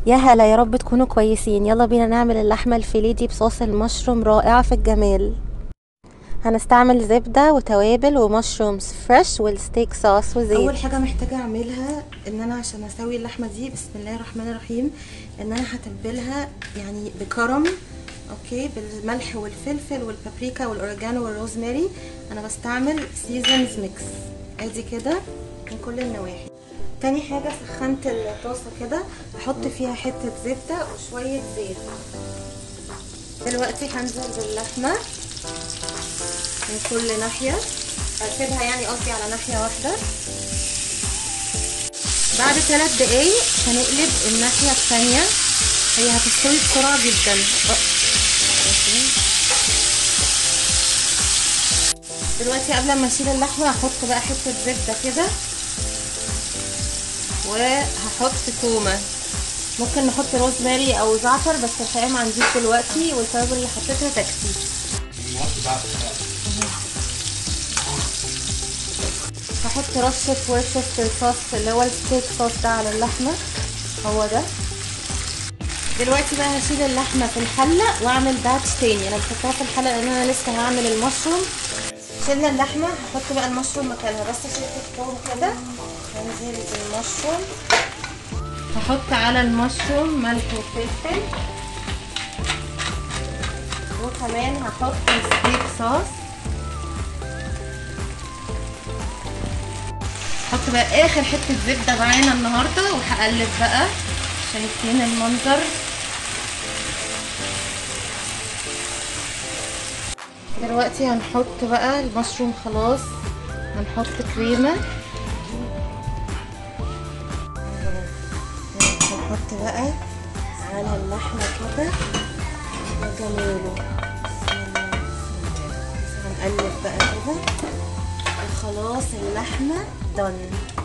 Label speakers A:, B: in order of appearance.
A: يا هلا يا رب تكونوا كويسين يلا بينا نعمل اللحمة الفيليه دي بصوص المشروم رائعة في الجمال هنستعمل زبدة وتوابل ومشرومز فريش والستيك صوص وزيت
B: اول حاجه محتاجه اعملها ان انا عشان اسوي اللحمه دي بسم الله الرحمن الرحيم ان انا هتبلها يعني بكرم اوكي بالملح والفلفل والبابريكا والاوريجانو والروزماري انا بستعمل سيزونز ميكس ادي كده من كل النواحي تاني حاجه سخنت الطاسه كده احط فيها حته زبده وشويه زيت دلوقتي هنزل باللحمه من كل ناحيه اسيبها يعني قصدي على ناحيه واحده بعد ثلاث دقايق هنقلب الناحيه الثانيه هي هتستوي بسرعه جدا دلوقتي قبل ما اشيل اللحمه هحط بقى حته زبده كده وهحط تومه ممكن نحط روزماري او زعتر بس الحقيقه ما عنديش دلوقتي والتوابل اللي حطيتها تكفي هحط رشة ورشة صوص اللي هو الستيك صوص ده على اللحمة هو ده دلوقتي بقى هشيل اللحمة في الحلة واعمل باتش تاني انا بحطها في الحلة لان انا لسه هعمل المشروم شلنا اللحمة هحط بقى المشروم مكانها بس شلت الثوم كده هنزل بالمشروم هحط على المشروم ملح وفلفل وكمان هحط الستيك صوص هحط بقى اخر حته زبده معانا النهارده وهقلب بقى شايفين المنظر دلوقتي هنحط بقى المشروم خلاص هنحط كريمه هنحط بقى على اللحمه كده وجماله هنقلب بقى كده وخلاص اللحمه done